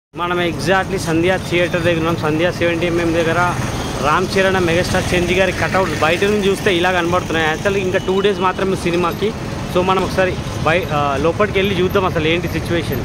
మనం ఎగ్జాక్ట్లీ సంధ్యా థియేటర్ దగ్గర ఉన్నాం సంధ్యా సెవెంటీ ఎంఎం దగ్గర రామ్ చరణ్ మెగాస్టార్ చంద్రి గారి కట్అవుట్ బయట నుంచి చూస్తే ఇలా కనబడుతున్నాయి యాక్చువల్లీ ఇంకా టూ డేస్ మాత్రమే సినిమాకి సో మనం ఒకసారి బై ఆ, లోపలికి వెళ్ళి చూద్దాం అసలు ఏంటి సిచ్యువేషన్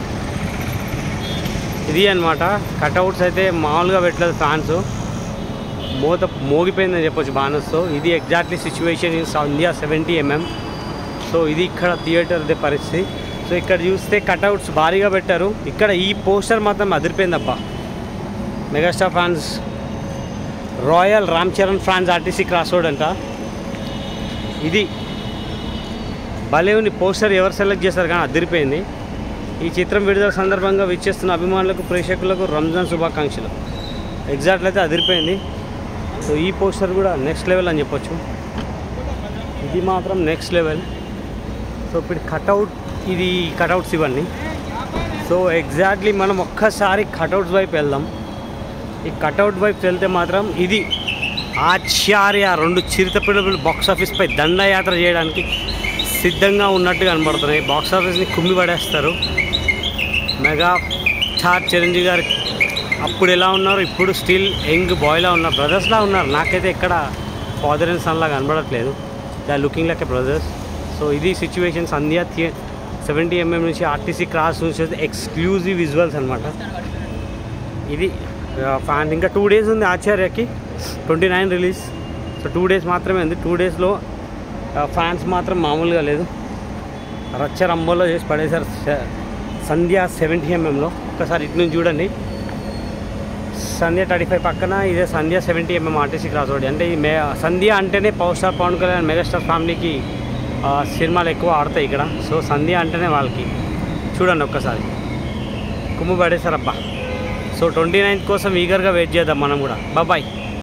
ఇది అనమాట కట్అవుట్స్ అయితే మామూలుగా పెట్టలేదు ఫ్యాన్స్ మోత మోగిపోయిందని చెప్పొచ్చు బానస్తో ఇది exactly situation in Sandhya seventy MM so ఇది ఇక్కడ థియేటర్ది పరిస్థితి సో ఇక్కడ చూస్తే కట్అవుట్స్ భారీగా పెట్టారు ఇక్కడ ఈ పోస్టర్ మాత్రం అదిరిపోయిందబ్బా megastar fans royal Ram Charan fans RTC cross road అంట ఇది భలే ఉంది పోస్టర్ ఎవరు సెలెక్ట్ చేశారు కానీ అదిరిపోయింది ఈ చిత్రం విడుదల సందర్భంగా విచ్చేస్తున్న అభిమానులకు ప్రేక్షకులకు రంజాన్ శుభాకాంక్షలు ఎగ్జాక్ట్ అయితే అదిరిపోయింది సో ఈ పోస్టర్ కూడా నెక్స్ట్ లెవెల్ అని చెప్పొచ్చు ఇది మాత్రం నెక్స్ట్ లెవెల్ సో ఇప్పుడు కటౌట్ ఇది కటౌట్స్ ఇవన్నీ సో ఎగ్జాక్ట్లీ మనం ఒక్కసారి కటౌట్స్ వైపు వెళ్దాం ఈ కటౌట్ వైపు వెళ్తే మాత్రం ఇది ఆచార్య రెండు చిరుతపిడుగులు బాక్స్ ఆఫీస్పై దండయాత్ర చేయడానికి సిద్ధంగా ఉన్నట్టు కనబడుతున్నాయి బాక్స్ ఆఫీస్ని కుమ్మి పడేస్తారు మెగా స్టార్ చిరంజీవి గారు అప్పుడు ఎలా ఉన్నారు ఇప్పుడు స్టిల్ యంగ్ బాయ్లా ఉన్నారు బ్రదర్స్లా ఉన్నారు నాకైతే ఎక్కడ ఫాదర్ అండ్ సన్లా కనబడట్లేదు they looking like a brothers so ఇది situation Sandhya theatre seventy MM నుంచి ఆర్టీసీ క్రాస్ నుంచి ఎక్స్క్లూజివ్ విజువల్స్ అనమాట ఇది ఫ్యాన్ ఇంకా టూ డేస్ ఉంది ఆచార్యకి twenty nine release so two days మాత్రమే ఉంది టూ డేస్లో ఫ్యాన్స్ మాత్రం మామూలుగా లేదు రచ్చ రంబోలో చేసి పడేశారు స- సంధ్య సెవెంటీ ఎంఎంలో ఒక్కసారి ఇటు నుంచి చూడండి సంధ్య థర్టీ ఫైవ్ పక్కన ఇదే Sandhya seventy MM RTC cross road అంటే ఈ మే సంధ్య అంటేనే power star Pawan Kalyan megastar ఫ్యామిలీకి ఆ, సినిమాలు ఎక్కువ ఆడతాయి ఇక్కడ సో సంధ్య అంటేనే వాళ్ళకి చూడండి ఒక్కసారి కుమ్ము పడేశారబ్బా సో ట్వంటీ నైన్త్ కోసం ఈగర్గా వెయిట్ చేద్దాం మనం కూడా బాయ్